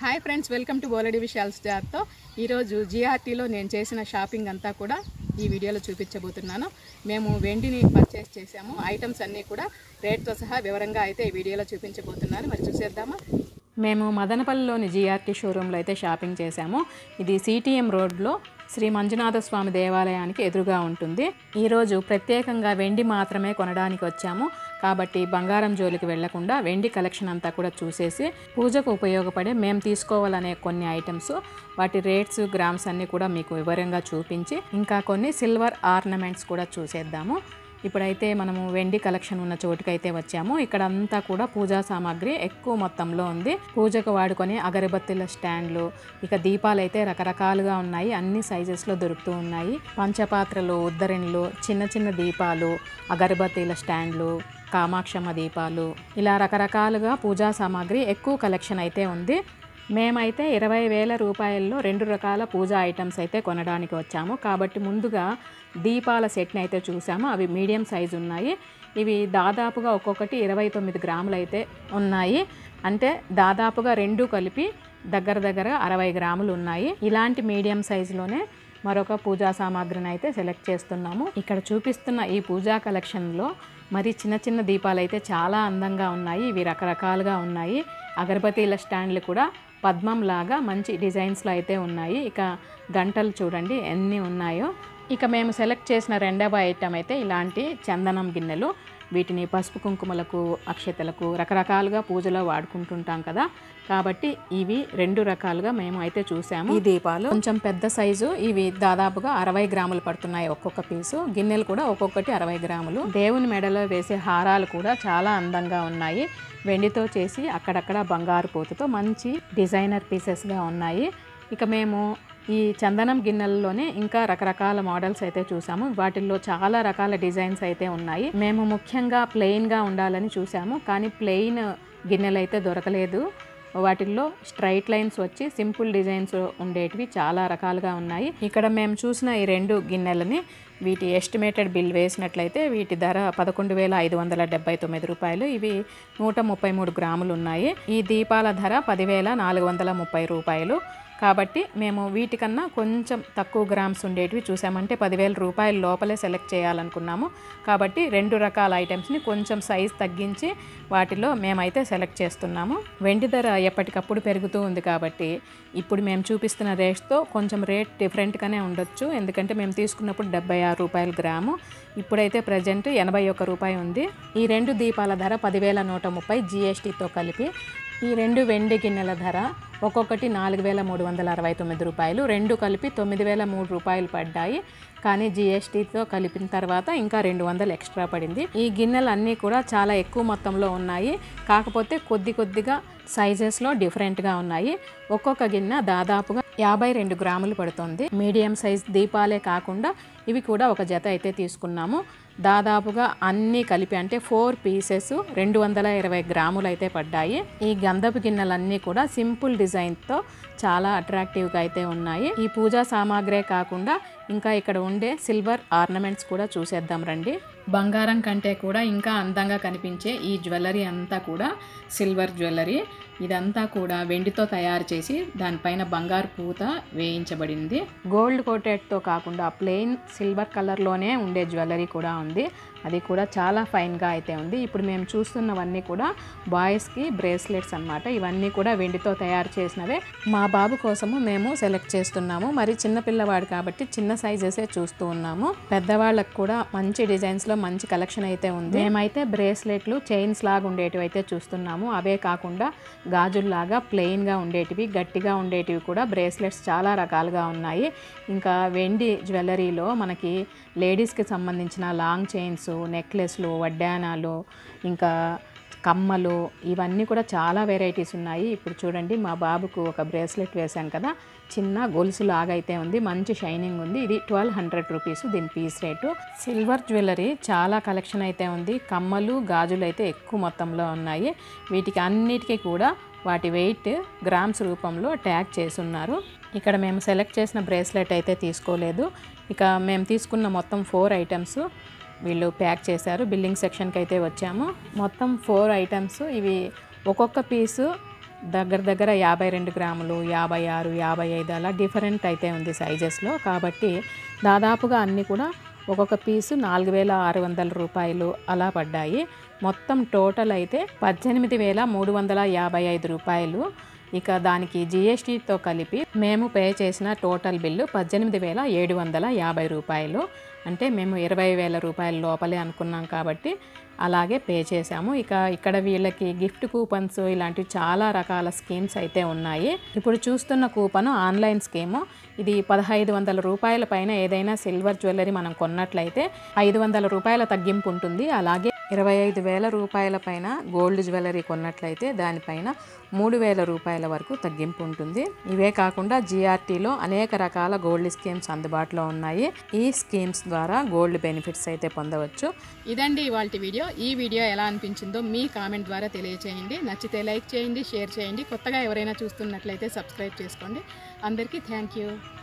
hi friends welcome to బోలడి విశాల్ స్టార్తో ఈరోజు జిఆర్టీలో నేను చేసిన షాపింగ్ అంతా కూడా ఈ వీడియోలో చూపించబోతున్నాను మేము వెండిని పర్చేస్ చేసాము ఐటమ్స్ అన్నీ కూడా రేట్తో సహా వివరంగా అయితే ఈ వీడియోలో చూపించబోతున్నాను మరి చూసేద్దామా మేము మదనపల్లిలోని జిఆర్టీ షోరూంలో అయితే షాపింగ్ చేశాము ఇది సిటిఎం రోడ్లో శ్రీ మంజునాథ స్వామి దేవాలయానికి ఎదురుగా ఉంటుంది ఈరోజు ప్రత్యేకంగా వెండి మాత్రమే కొనడానికి వచ్చాము కాబట్టి బంగారం జోలికి వెళ్లకుండా వెండి కలెక్షన్ అంతా కూడా చూసేసి పూజకు ఉపయోగపడే మేము తీసుకోవాలనే కొన్ని ఐటమ్స్ వాటి రేట్స్ గ్రామ్స్ అన్నీ కూడా మీకు వివరంగా చూపించి ఇంకా కొన్ని సిల్వర్ ఆర్నమెంట్స్ కూడా చూసేద్దాము ఇప్పుడైతే మనము వెండి కలెక్షన్ ఉన్న చోటుకైతే వచ్చాము ఇక్కడ అంతా కూడా పూజా సామాగ్రి ఎక్కువ మొత్తంలో ఉంది పూజకు వాడుకొని అగరబత్తిల స్టాండ్లు ఇక దీపాలు అయితే రకరకాలుగా ఉన్నాయి అన్ని సైజెస్లో దొరుకుతూ ఉన్నాయి పంచపాత్రలు ఉద్దరణలు చిన్న చిన్న దీపాలు అగరబత్తీల స్టాండ్లు కామాక్షమ్మ దీపాలు ఇలా రకరకాలుగా పూజా సామాగ్రి ఎక్కువ కలెక్షన్ అయితే ఉంది మేమైతే ఇరవై వేల రూపాయల్లో రెండు రకాల పూజా ఐటమ్స్ అయితే కొనడానికి వచ్చాము కాబట్టి ముందుగా దీపాల సెట్ని అయితే చూసాము అవి మీడియం సైజు ఉన్నాయి ఇవి దాదాపుగా ఒక్కొక్కటి ఇరవై తొమ్మిది గ్రాములు అయితే ఉన్నాయి అంటే దాదాపుగా రెండు కలిపి దగ్గర దగ్గర అరవై గ్రాములు ఉన్నాయి ఇలాంటి మీడియం సైజులోనే మరొక పూజా సామాగ్రిని అయితే సెలెక్ట్ చేస్తున్నాము ఇక్కడ చూపిస్తున్న ఈ పూజా కలెక్షన్లో మరి చిన్న చిన్న దీపాలు అయితే చాలా అందంగా ఉన్నాయి ఇవి రకరకాలుగా ఉన్నాయి అగరబత్తీల స్టాండ్లు కూడా పద్మం లాగా మంచి డిజైన్స్లో అయితే ఉన్నాయి ఇక గంటలు చూడండి ఎన్ని ఉన్నాయో ఇక మేము సెలెక్ట్ చేసిన రెండవ ఐటమ్ అయితే ఇలాంటి చందనం గిన్నెలు వీటిని పసుపు కుంకుమలకు అక్షతలకు రకరకాలుగా పూజలో వాడుకుంటుంటాం కదా కాబట్టి ఇవి రెండు రకాలుగా మేము అయితే చూసాము ఈ దీపాలు కొంచెం పెద్ద సైజు ఇవి దాదాపుగా అరవై గ్రాములు పడుతున్నాయి ఒక్కొక్క పీసు గిన్నెలు కూడా ఒక్కొక్కటి అరవై గ్రాములు దేవుని మెడలో వేసే హారాలు కూడా చాలా అందంగా ఉన్నాయి వెండితో చేసి అక్కడక్కడ బంగారు పూతతో మంచి డిజైనర్ పీసెస్గా ఉన్నాయి ఇక మేము ఈ చందనం గిన్నెలలోనే ఇంకా రకరకాల మోడల్స్ అయితే చూసాము వాటిల్లో చాలా రకాల డిజైన్స్ అయితే ఉన్నాయి మేము ముఖ్యంగా ప్లెయిన్గా ఉండాలని చూసాము కానీ ప్లెయిన్ గిన్నెలు అయితే దొరకలేదు వాటిల్లో స్ట్రైట్ లైన్స్ వచ్చి సింపుల్ డిజైన్స్ ఉండేటివి చాలా రకాలుగా ఉన్నాయి ఇక్కడ మేము చూసిన ఈ రెండు గిన్నెలని వీటి ఎస్టిమేటెడ్ బిల్ వేసినట్లయితే వీటి ధర పదకొండు వేల ఐదు వందల డెబ్బై తొమ్మిది రూపాయలు ఇవి నూట ముప్పై మూడు గ్రాములు ఉన్నాయి ఈ దీపాల ధర పదివేల నాలుగు వందల ముప్పై రూపాయలు కాబట్టి మేము వీటికన్నా కొంచెం తక్కువ గ్రామ్స్ ఉండేటివి చూసామంటే పదివేల రూపాయల లోపలే సెలెక్ట్ చేయాలనుకున్నాము కాబట్టి రెండు రకాల ఐటమ్స్ని కొంచెం సైజ్ తగ్గించి వాటిలో మేమైతే సెలెక్ట్ చేస్తున్నాము వెండి ధర ఎప్పటికప్పుడు పెరుగుతూ ఉంది కాబట్టి ఇప్పుడు మేము చూపిస్తున్న రేట్స్తో కొంచెం రేట్ డిఫరెంట్గానే ఉండొచ్చు ఎందుకంటే మేము తీసుకున్నప్పుడు డెబ్బై ఆరు రూపాయల గ్రాము ఇప్పుడైతే ప్రజెంట్ ఎనభై ఒక్క రూపాయి ఉంది ఈ రెండు దీపాల ధర పదివేల నూట ముప్పై జిఎస్టీతో కలిపి ఈ రెండు వెండి గిన్నెల ధర ఒక్కొక్కటి నాలుగు వేల మూడు వందల అరవై తొమ్మిది రూపాయలు రెండు కలిపి తొమ్మిది వేల మూడు రూపాయలు పడ్డాయి కానీ జిఎస్టీతో కలిపిన తర్వాత ఇంకా రెండు వందలు ఎక్స్ట్రా పడింది ఈ గిన్నెలు అన్నీ కూడా చాలా ఎక్కువ మొత్తంలో ఉన్నాయి కాకపోతే కొద్ది కొద్దిగా సైజెస్లో డిఫరెంట్గా ఉన్నాయి ఒక్కొక్క గిన్నె దాదాపుగా యాభై రెండు గ్రాములు పడుతుంది మీడియం సైజ్ దీపాలే కాకుండా ఇవి కూడా ఒక జత అయితే తీసుకున్నాము దాదాపుగా అన్నీ కలిపి అంటే ఫోర్ పీసెస్ రెండు వందల ఇరవై గ్రాములు అయితే పడ్డాయి ఈ గంధపు గిన్నెలన్నీ కూడా సింపుల్ డిజైన్తో చాలా అట్రాక్టివ్గా అయితే ఉన్నాయి ఈ పూజా సామాగ్రే కాకుండా ఇంకా ఇక్కడ ఉండే సిల్వర్ ఆర్నమెంట్స్ కూడా చూసేద్దాం రండి బంగారం కంటే కూడా ఇంకా అందంగా కనిపించే ఈ జ్యువెలరీ అంతా కూడా సిల్వర్ జ్యువెలరీ ఇదంతా కూడా వెండితో తయారు చేసి దానిపైన బంగారు పూత వేయించబడింది గోల్డ్ కోటెడ్తో కాకుండా ప్లెయిన్ సిల్వర్ కలర్లోనే ఉండే జ్యువెలరీ కూడా ఉంది అది కూడా చాలా ఫైన్గా అయితే ఉంది ఇప్పుడు మేము చూస్తున్నవన్నీ కూడా బాయ్స్కి బ్రేస్లెట్స్ అన్నమాట ఇవన్నీ కూడా వెండితో తయారు చేసినవే మా బాబు కోసము మేము సెలెక్ట్ చేస్తున్నాము మరి చిన్న పిల్లవాడు కాబట్టి చిన్న సైజెసే చూస్తూ ఉన్నాము పెద్దవాళ్ళకు కూడా మంచి డిజైన్స్లో మంచి కలెక్షన్ అయితే ఉంది మేమైతే బ్రేస్లెట్లు చైన్స్ లాగా ఉండేటివి అయితే చూస్తున్నాము అవే కాకుండా గాజుల్లాగా ప్లెయిన్గా ఉండేటివి గట్టిగా ఉండేటివి కూడా బ్రేస్లెట్స్ చాలా రకాలుగా ఉన్నాయి ఇంకా వెండి జ్యువెలరీలో మనకి లేడీస్కి సంబంధించిన లాంగ్ చైన్స్ నెక్లెస్లు వడ్డానాలు ఇంకా కమ్మలు ఇవన్నీ కూడా చాలా వెరైటీస్ ఉన్నాయి ఇప్పుడు చూడండి మా బాబుకు ఒక బ్రేస్లెట్ వేశాం కదా చిన్న గొలుసు లాగా అయితే ఉంది మంచి షైనింగ్ ఉంది ఇది ట్వెల్వ్ హండ్రెడ్ రూపీస్ దీని పీస్ రేటు సిల్వర్ జ్యువెలరీ చాలా కలెక్షన్ అయితే ఉంది కమ్మలు గాజులు అయితే ఎక్కువ మొత్తంలో ఉన్నాయి వీటికి అన్నిటికీ కూడా వాటి వెయిట్ గ్రామ్స్ రూపంలో ట్యాగ్ చేసున్నారు ఇక్కడ మేము సెలెక్ట్ చేసిన బ్రేస్లెట్ అయితే తీసుకోలేదు ఇక మేము తీసుకున్న మొత్తం ఫోర్ ఐటమ్స్ వీళ్ళు ప్యాక్ చేశారు బిల్లింగ్ సెక్షన్కి అయితే వచ్చాము మొత్తం ఫోర్ ఐటమ్స్ ఇవి ఒక్కొక్క పీసు దగ్గర దగ్గర యాభై రెండు గ్రాములు యాభై ఆరు యాభై ఐదు అలా డిఫరెంట్ అయితే ఉంది సైజెస్లో కాబట్టి దాదాపుగా అన్నీ కూడా ఒక్కొక్క పీసు నాలుగు వేల ఆరు వందల రూపాయలు అలా పడ్డాయి మొత్తం టోటల్ అయితే పద్దెనిమిది వేల మూడు వందల యాభై ఐదు రూపాయలు ఇక దానికి జిఎస్టీతో కలిపి మేము పే చేసిన టోటల్ బిల్లు పద్దెనిమిది వేల ఏడు వందల యాభై రూపాయలు అంటే మేము ఇరవై వేల రూపాయల లోపలే అనుకున్నాం కాబట్టి అలాగే పే చేసాము ఇక ఇక్కడ వీళ్ళకి గిఫ్ట్ కూపన్స్ ఇలాంటివి చాలా రకాల స్కీమ్స్ అయితే ఉన్నాయి ఇప్పుడు చూస్తున్న కూపన్ ఆన్లైన్ స్కీము ఇది పదహైదు వందల రూపాయల పైన ఏదైనా సిల్వర్ జ్యువెలరీ మనం కొన్నట్లయితే ఐదు వందల రూపాయల తగ్గింపు ఉంటుంది అలాగే ఇరవై ఐదు వేల రూపాయల పైన గోల్డ్ జ్యువెలరీ కొన్నట్లయితే దానిపైన మూడు వేల రూపాయల వరకు తగ్గింపు ఉంటుంది ఇవే కాకుండా జిఆర్టీలో అనేక రకాల గోల్డ్ స్కీమ్స్ అందుబాటులో ఉన్నాయి ఈ స్కీమ్స్ ద్వారా గోల్డ్ బెనిఫిట్స్ అయితే పొందవచ్చు ఇదండి ఇవాళ వీడియో ఈ వీడియో ఎలా అనిపించిందో మీ కామెంట్ ద్వారా తెలియచేయండి నచ్చితే లైక్ చేయండి షేర్ చేయండి కొత్తగా ఎవరైనా చూస్తున్నట్లయితే సబ్స్క్రైబ్ చేసుకోండి అందరికీ థ్యాంక్ యూ